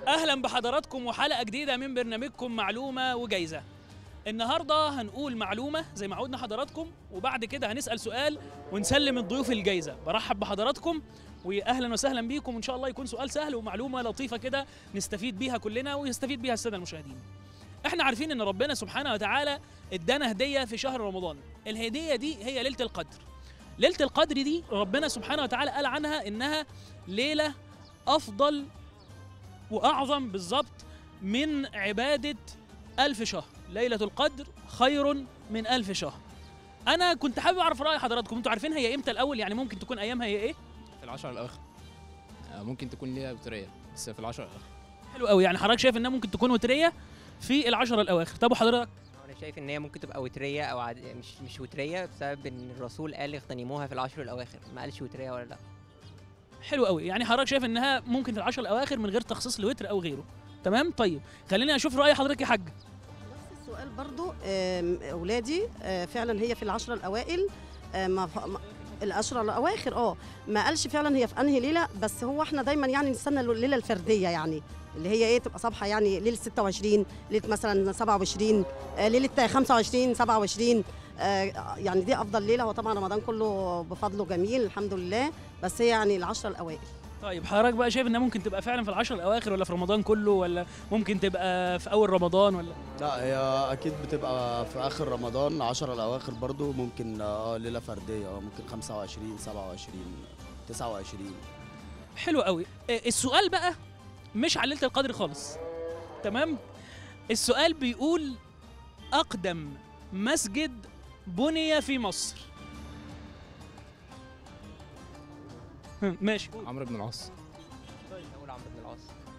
اهلا بحضراتكم وحلقه جديده من برنامجكم معلومه وجايزه النهارده هنقول معلومه زي ما عودنا حضراتكم وبعد كده هنسال سؤال ونسلم الضيوف الجايزه برحب بحضراتكم واهلا وسهلا بيكم وان شاء الله يكون سؤال سهل ومعلومه لطيفه كده نستفيد بيها كلنا ويستفيد بيها الساده المشاهدين احنا عارفين ان ربنا سبحانه وتعالى ادانا هديه في شهر رمضان الهديه دي هي ليله القدر ليله القدر دي ربنا سبحانه وتعالى قال عنها انها ليله افضل واعظم بالظبط من عباده ألف شهر ليله القدر خير من ألف شهر انا كنت حابب اعرف راي حضراتكم انتوا عارفين هي امتى الاول يعني ممكن تكون ايامها هي ايه في العشر الاواخر آه، ممكن تكون ليله وتريه بس في العشر الاواخر حلو قوي يعني حضرتك شايف انها ممكن تكون وتريه في العشرة الاواخر طب وحضرتك انا شايف ان هي ممكن تبقى وتريه او عاد... مش مش وتريه بسبب ان الرسول قال اغتنموها في العشر الاواخر ما قالش وتريه ولا لا حلو قوي يعني حضرتك شايف انها ممكن في العشر الاواخر من غير تخصيص لوتر او غيره تمام طيب خليني اشوف راي حضرتك يا حاج نفس السؤال برضو آم، اولادي آه، فعلا هي في العشرة الاوائل آه، ما ف- ما- العشرة الاواخر اه ما قالش فعلا هي في انهي ليله بس هو احنا دايما يعني نستنى الليله الفرديه يعني اللي هي ايه تبقى صبحه يعني ليله 26 ليله مثلا 27 آه، ليله 25 27 آه، يعني دي افضل ليله هو طبعا رمضان كله بفضله جميل الحمد لله بس هي يعني العشرة الاوائل طيب حضرتك بقى شايف انها ممكن تبقى فعلا في العشر الاواخر ولا في رمضان كله ولا ممكن تبقى في اول رمضان ولا لا هي اكيد بتبقى في اخر رمضان 10 الاواخر برضو ممكن اه ليله فرديه اه ممكن 25 27 29 حلو قوي آه، السؤال بقى مش على ليله القدر خالص تمام السؤال بيقول اقدم مسجد بني في مصر هم، ماشي قول. عمرو بن العاص اقول عمرو بن العاص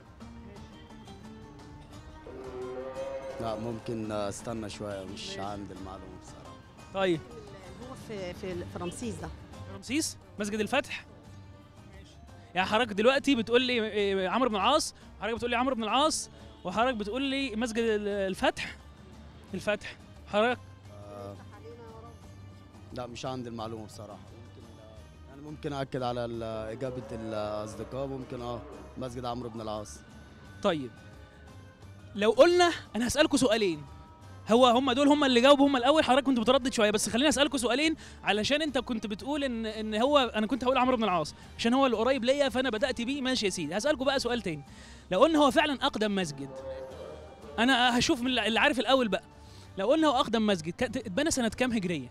لا ممكن آه، استنى شويه مش عندي المعلومه بصراحه طيب هو في في في رمسيس ده رمسيس مسجد الفتح يعني حضرتك دلوقتي بتقول لي إيه، عمرو بن العاص حضرتك بتقول لي عمرو بن العاص وحضرتك بتقول لي مسجد ال- الفتح الفتح حضرتك آه، لا مش عندي المعلومه بصراحه ممكن آه، يعني ممكن اكد على ال- اجابه الاصدقاء ممكن اه مسجد عمرو بن العاص طيب لو قلنا انا هسالكم سؤالين هو هم دول هم اللي جاوبوا هم الاول حضرتك كنت بتردد شويه بس خليني اسالكم سؤالين علشان انت كنت بتقول ان ان هو انا كنت هقول عمرو بن العاص عشان هو اللي قريب ليا فانا بدات بيه ماشي يا سيدي هسالكم بقى سؤال تاني لو قلنا هو فعلا اقدم مسجد انا هشوف من اللي عارف الاول بقى لو قلنا هو اقدم مسجد كانت اتبنى سنه كام هجريه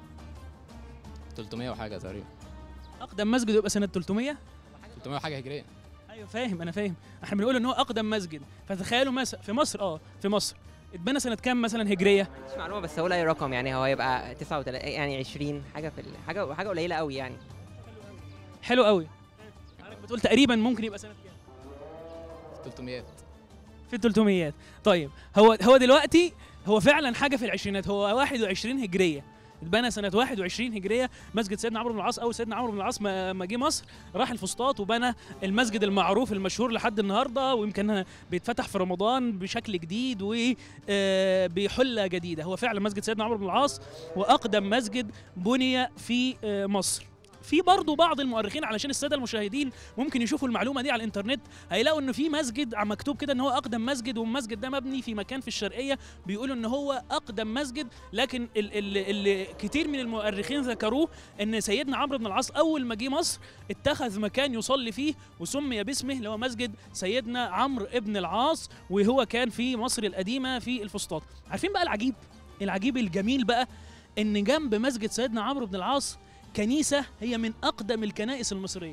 300 وحاجه تقريبا اقدم مسجد يبقى سنه 300 300 وحاجه هجريه ايوه فاهم انا فاهم احنا بنقول ان هو اقدم مسجد فتخيلوا مثلا في مصر اه في مصر اتبنى سنه كام مثلا هجريه مش معلومه بس اقول اي رقم يعني هو هيبقى 39 يعني 20 حاجه في ال- حاجه حاجه قليله قوي يعني حلو قوي حضرتك بتقول تقريبا ممكن يبقى سنه كام 300 في ال 300 طيب هو هو دلوقتي هو فعلا حاجه في العشرينات هو 21 هجريه اتبنى سنه 21 هجريه مسجد سيدنا عمرو بن العاص اول سيدنا عمرو بن العاص ما ما جه مصر راح الفسطاط وبنى المسجد المعروف المشهور لحد النهارده ويمكن بيتفتح في رمضان بشكل جديد وبحله جديده هو فعلا مسجد سيدنا عمرو بن العاص واقدم مسجد بني في آه، مصر في برضه بعض المؤرخين علشان الساده المشاهدين ممكن يشوفوا المعلومه دي على الانترنت هيلاقوا انه في مسجد ع- مكتوب كده ان هو اقدم مسجد والمسجد ده مبني في مكان في الشرقيه بيقولوا ان هو اقدم مسجد لكن اللي, اللي كتير من المؤرخين ذكروه ان سيدنا عمرو بن العاص اول ما جه مصر اتخذ مكان يصلي فيه وسمي باسمه اللي هو مسجد سيدنا عمرو ابن العاص وهو كان في مصر القديمه في الفسطاط عارفين بقى العجيب العجيب الجميل بقى ان جنب مسجد سيدنا عمرو بن العاص كنيسه هي من اقدم الكنائس المصريه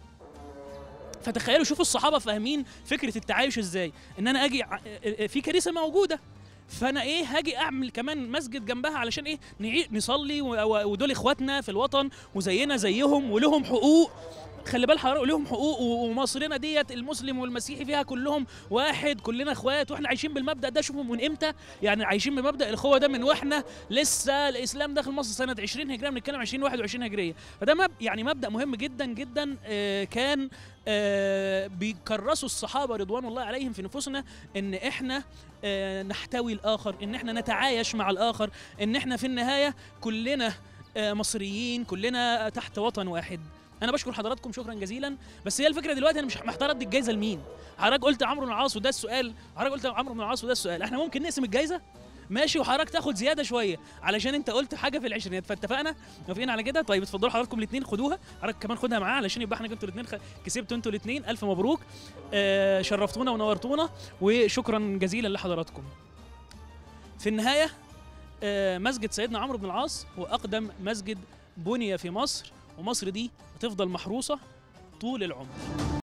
فتخيلوا شوفوا الصحابه فاهمين فكره التعايش ازاي ان انا اجي ع- في كنيسه موجوده فانا ايه هاجي اعمل كمان مسجد جنبها علشان ايه نعي- نصلي و- و- ودول اخواتنا في الوطن وزينا زيهم ولهم حقوق خلي بال حضرتك لهم حقوق و- ومصرنا ديت المسلم والمسيحي فيها كلهم واحد كلنا اخوات واحنا عايشين بالمبدا ده شوفوا من امتى يعني عايشين بمبدا الاخوه ده من واحنا لسه الاسلام داخل مصر سنه 20 هجريه بنتكلم 20 21 هجريه فده مب يعني مبدا مهم جدا جدا آه، كان آه، بيكرسوا الصحابه رضوان الله عليهم في نفوسنا ان احنا آه، نحتوي الاخر ان احنا نتعايش مع الاخر ان احنا في النهايه كلنا آه، مصريين كلنا تحت وطن واحد انا بشكر حضراتكم شكرا جزيلا بس هي الفكره دلوقتي انا مش محتار ادي الجايزه لمين حضرتك قلت عمرو بن العاص وده السؤال حضرتك قلت عمرو بن العاص وده السؤال احنا ممكن نقسم الجايزه ماشي وحضرتك تاخد زياده شويه علشان انت قلت حاجه في العشرينات فاتفقنا موافقين على كده طيب اتفضلوا حضراتكم الاثنين خدوها حضرتك كمان خدها معاه علشان يبقى احنا كنتوا الاثنين خ... كسبتوا انتوا الاثنين الف مبروك آه شرفتونا ونورتونا وشكرا جزيلا لحضراتكم في النهايه آه مسجد سيدنا عمرو بن العاص هو اقدم مسجد بني في مصر ومصر دي هتفضل محروسه طول العمر